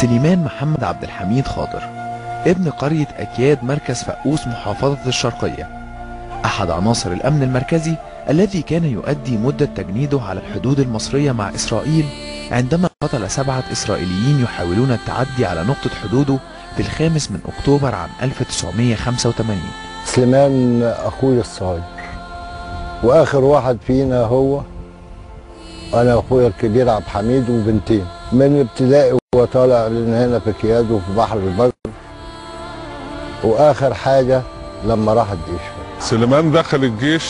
سليمان محمد عبد الحميد خاطر ابن قرية أكياد مركز فقوس محافظة الشرقية أحد عناصر الأمن المركزي الذي كان يؤدي مدة تجنيده على الحدود المصرية مع إسرائيل عندما قتل سبعة إسرائيليين يحاولون التعدي على نقطة حدوده في الخامس من أكتوبر عام 1985 سليمان اخويا الصغير واخر واحد فينا هو انا اخويا الكبير عبد الحميد وبنتين من ابتدائي وهو طالع لنا هنا في كياد وفي بحر البر واخر حاجه لما راح الجيش سليمان دخل الجيش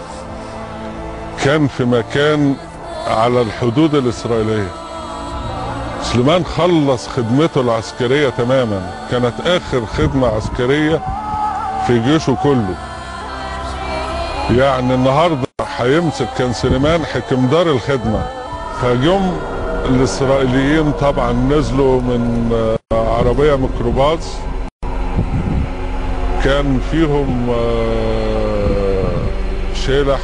كان في مكان على الحدود الإسرائيلية سليمان خلص خدمته العسكرية تماما كانت آخر خدمة عسكرية في جيشه كله يعني النهاردة هيمسك كان سليمان حكمدار الخدمة فجم الإسرائيليين طبعا نزلوا من آه، عربية ميكروباص كان فيهم آه، شيلح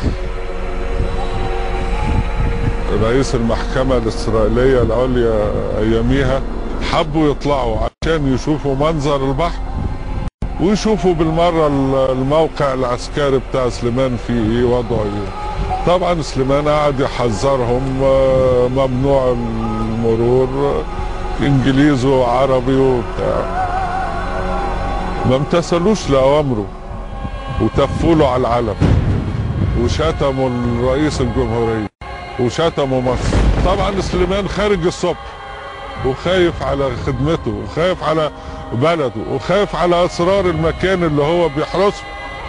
رئيس المحكمة الإسرائيلية العليا أياميها حبوا يطلعوا عشان يشوفوا منظر البحر ويشوفوا بالمرة الموقع العسكري بتاع سليمان فيه ايه وضعه ايه طبعا سليمان قعد يحذرهم آه، ممنوع المرور آه، انجليزي وعربي وبتاع ما امتثلوش لأوامره وتفوا له على العلم وشتموا الرئيس الجمهورية وشتموا مصر طبعا سليمان خارج الصبح وخايف على خدمته وخايف على بلده وخايف على اسرار المكان اللي هو بيحرسه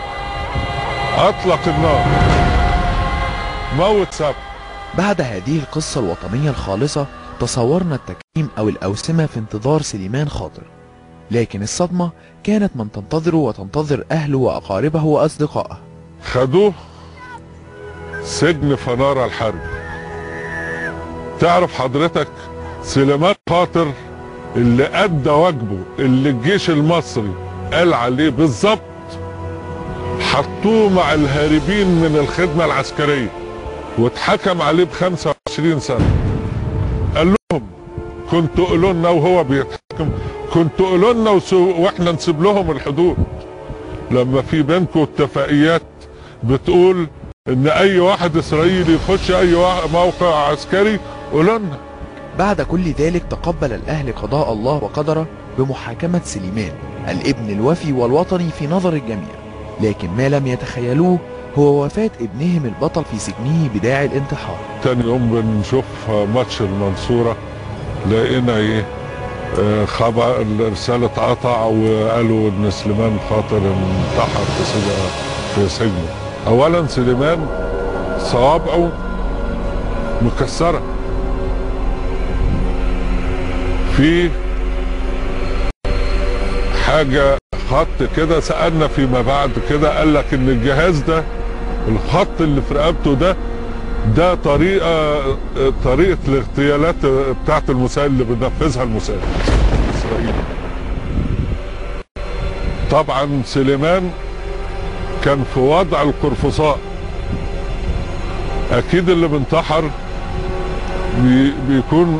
اطلق النار موت سبع بعد هذه القصة الوطنية الخالصة تصورنا التكريم أو الأوسمة في انتظار سليمان خاطر لكن الصدمة كانت من تنتظره وتنتظر أهله وأقاربه وأصدقائه خدوه سجن فنارة الحرب تعرف حضرتك سليمان خاطر اللي ادى واجبه اللي الجيش المصري قال عليه بالظبط حطوه مع الهاربين من الخدمة العسكرية واتحكم عليه ب 25 سنة قال لهم كنتوا قولوا لنا وهو بيتحكم كنتوا قولوا لنا وسو- واحنا نسيب لهم الحدود لما في بينكم اتفاقيات بتقول ان اي واحد اسرائيلي يخش اي وا- موقع عسكري قولوا لنا بعد كل ذلك تقبل الأهل قضاء الله وقدره بمحاكمة سليمان الابن الوفي والوطني في نظر الجميع لكن ما لم يتخيلوه هو وفاة ابنهم البطل في سجنه بداعي الانتحار تاني يوم بنشوف ماتش المنصورة لقينا ايه آه، خبر الرسالة اتقطع وقالوا ان سليمان خاطر انتحر في سجن في سجنه اولا سليمان صوابعه مكسرة في حاجة خط كده سألنا فيما بعد كده قال لك ان الجهاز ده الخط اللي في رقبته ده ده طريقة طريقة الاغتيالات بتاعت المسائل اللي بنفذها المسائل الإسرائيلي طبعا سليمان كان في وضع القرفصاء أكيد اللي بينتحر بي بيكون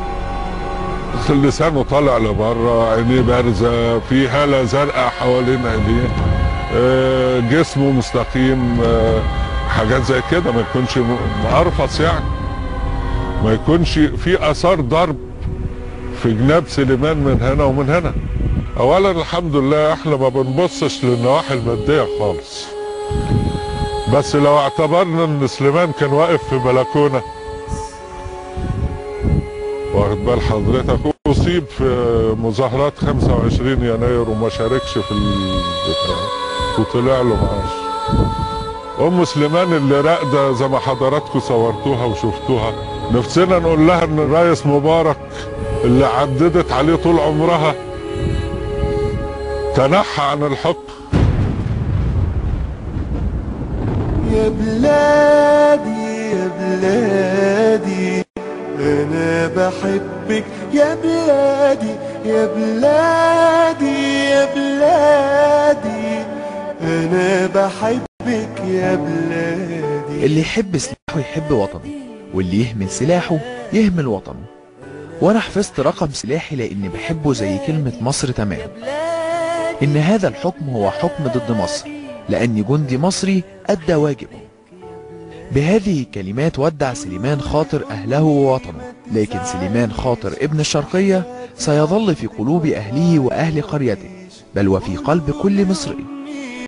لسانه طالع لبره عينيه بارزة في هالة زرقاء حوالين عينيه آه، جسمه مستقيم آه، حاجات زي كده ما يكونش م- مقرفص يعني ما يكونش في اثار ضرب في جناب سليمان من هنا ومن هنا اولا الحمد لله احنا ما بنبصش للنواحي الماديه خالص بس لو اعتبرنا ان سليمان كان واقف في بلكونه واخد بال حضرتك اصيب في مظاهرات 25 يناير وما شاركش في البتاع وطلع له معاش ام سليمان اللي راقده زي ما حضراتكم صورتوها وشفتوها نفسنا نقول لها ان الرئيس مبارك اللي عددت عليه طول عمرها تنحى عن الحكم يا بلادي يا بلادي انا بحبك يا بلادي يا بلادي يا بلادي انا بحبك يا بلادي اللي يحب سلاحه يحب وطنه واللي يهمل سلاحه يهمل وطنه وانا حفظت رقم سلاحي لاني بحبه زي كلمة مصر تمام ان هذا الحكم هو حكم ضد مصر لاني جندي مصري ادى واجبه بهذه الكلمات ودع سليمان خاطر اهله ووطنه لكن سليمان خاطر ابن الشرقية سيظل في قلوب اهله واهل قريته بل وفي قلب كل مصري